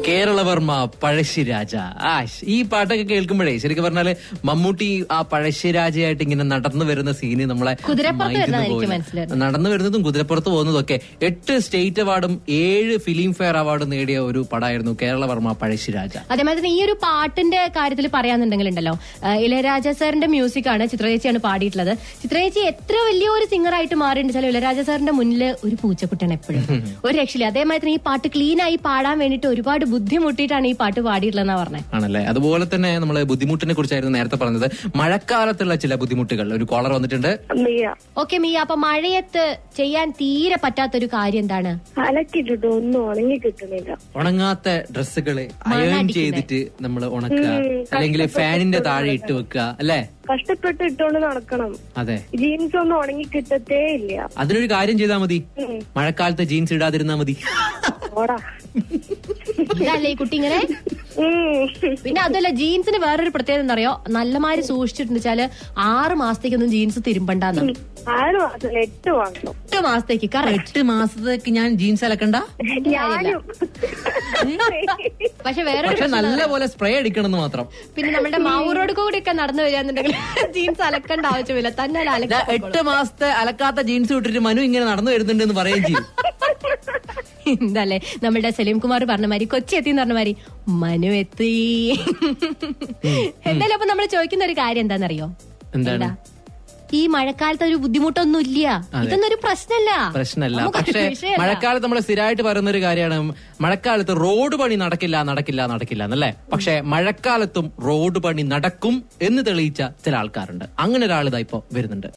കേരളവർമ്മ പഴശ്ശിരാജ ആ ശ്- ഈ പാട്ടൊക്കെ കേൾക്കുമ്പോഴേ ശരിക്കും പറഞ്ഞാല് മമ്മൂട്ടി ആ പഴശ്ശിരാജയായിട്ട് ഇങ്ങനെ നടന്നു വരുന്ന സീന് നമ്മളെ കുതിരപ്പുറത്ത് mind ന്ന് വരുന്നതാ എനിക്ക് പോവില്ല. മനസ്സിലായത്. നടന്നു വരുന്നതും കുതിരപ്പുറത്ത് പോകുന്നതും ഒക്കെ എട്ട് സ്റ്റേറ്റ് അവാർഡും ഏഴ് ഫിലിം ഫെയർ അവാർഡും നേടിയ ഒരു പടമായിരുന്നു കേരളവർമ്മ പഴശ്ശിരാജ അതേമാതിരി തന്നെ ഈ ഒരു പാട്ടിന്റെ കാര്യത്തിൽ പറയാന്നുണ്ടെങ്കിൽ ഉണ്ടല്ലോ ആ, ഇളയരാജ സാറിന്റെ മ്യൂസിക് ആണ് ചിത്രചേച്ചിയാണ് പാടിയിട്ടുള്ളത് ചിത്രചേച്ചി എത്ര വലിയ ഒരു സിംഗർ ആയിട്ട് മാറിയിട്ടുണ്ട് വെച്ചാൽ ഇളയരാജ സാറിന്റെ മുന്നിൽ ഒരു പൂച്ചക്കുട്ടൻ എപ്പോഴും ഒരു രക്ഷയില്ല അതേമാതിരി തന്നെ ഈ പാട്ട് ക്ലീൻ ആയി പാടാൻ വേണ്ടിയിട്ട് ഒരുപാട് ബുദ്ധിമുട്ടിയിട്ടാണ് ഈ പാട്ട് പാടിയിട്ടുള്ളതെന്നാ പറഞ്ഞത് ആണല്ലേ അതുപോലെ തന്നെ നമ്മള് ബുദ്ധിമുട്ടിനെ കുറിച്ചായിരുന്നു നേരത്തെ പറഞ്ഞത് മഴക്കാലത്തുള്ള ചില ബുദ്ധിമുട്ടുകൾ ഒരു കോളർ വന്നിട്ടുണ്ട് മിയ ഓക്കെ മിയ അപ്പൊ മഴയത്ത് ചെയ്യാൻ തീരെ പറ്റാത്തൊരു കാര്യം എന്താണ് അലക്കിട്ടിട്ട് ഒന്നും ഉണങ്ങി കിട്ടുന്നില്ല ഉണങ്ങാത്ത ഡ്രസ്സുകള് അയൺ ചെയ്തിട്ട് നമ്മൾ ഉണക്കുക അല്ലെങ്കിൽ ഫാനിന്റെ താഴെ ഇട്ട് വെക്കുക അല്ലേ കഷ്ടപ്പെട്ട് ഇട്ടോണ്ട് നടക്കണം അതെ ജീൻസ് ഒന്നും ഉണങ്ങി കിട്ടത്തേ ഇല്ല അതിനൊരു കാര്യം ചെയ്താൽ മതി ഉം. മഴക്കാലത്ത് ജീൻസ് ഇടാതിരുന്നാ മതി ഓടാ ഇതല്ലേ ഈ കുട്ടി ഇങ്ങനെ ഉം. പിന്നെ അതല്ല ജീൻസിന് വേറൊരു പ്രത്യേകത എന്താ നല്ലമാതിരി സൂക്ഷിച്ചിട്ടുണ്ട് വെച്ചാല് ആറ് മാസത്തേക്കൊന്നും ജീൻസ് തിരുമ്പണ്ടെന്ന് ആറ് മാസം എട്ട് മാസം എട്ട് മാസത്തേക്ക് കറക്റ്റ് എട്ട് മാസത്തേക്ക് ഞാൻ ജീൻസ് അലക്കണ്ട ഞാനും പക്ഷെ വേറെ പക്ഷെ നല്ല പോലെ സ്പ്രേ അടിക്കണം മാത്രം പിന്നെ നമ്മുടെ മാവൂരോട് കൂടി ഒക്കെ നടന്നു വരികയാണെന്നുണ്ടെങ്കിൽ ജീൻസ് അലക്കേണ്ട ആവശ്യമില്ല തന്നെ ദാ അലക്ക എട്ട് മാസത്തെ അലക്കാത്ത ജീൻസ് ഇട്ടിട്ട് മനു ഇങ്ങനെ നടന്നു വരുന്നുണ്ട് എന്ന് പറയുകയും ചെയ്യും എന്തല്ലേ നമ്മുടെ സലീം കുമാർ പറഞ്ഞ മാതിരി കൊച്ചി എത്തി എന്ന് പറഞ്ഞ മാതിരി മനു എത്തി എന്തായാലും അപ്പൊ നമ്മൾ ചോദിക്കുന്ന ഒരു കാര്യം എന്താണെന്നറിയോ എന്താണ് എന്താ? ഈ മഴക്കാലത്ത് ഒരു ബുദ്ധിമുട്ടൊന്നും ഇല്ല ഇതൊന്നും ഒരു പ്രശ്നമല്ല പ്രശ്നമല്ല നമുക്കൊരു പക്ഷെ വിഷയമല്ല. മഴക്കാലത്ത് നമ്മൾ സ്ഥിരമായിട്ട് പറയുന്ന ഒരു കാര്യമാണ് മഴക്കാലത്ത് റോഡ് പണി നടക്കില്ല നടക്കില്ല നടക്കില്ല എന്നല്ലേ പക്ഷെ മഴക്കാലത്തും റോഡ് പണി നടക്കും എന്ന് തെളിയിച്ച ചില ആൾക്കാരുണ്ട് അങ്ങനെ ഒരാൾ ഇതാ ഇപ്പൊ വരുന്നുണ്ട്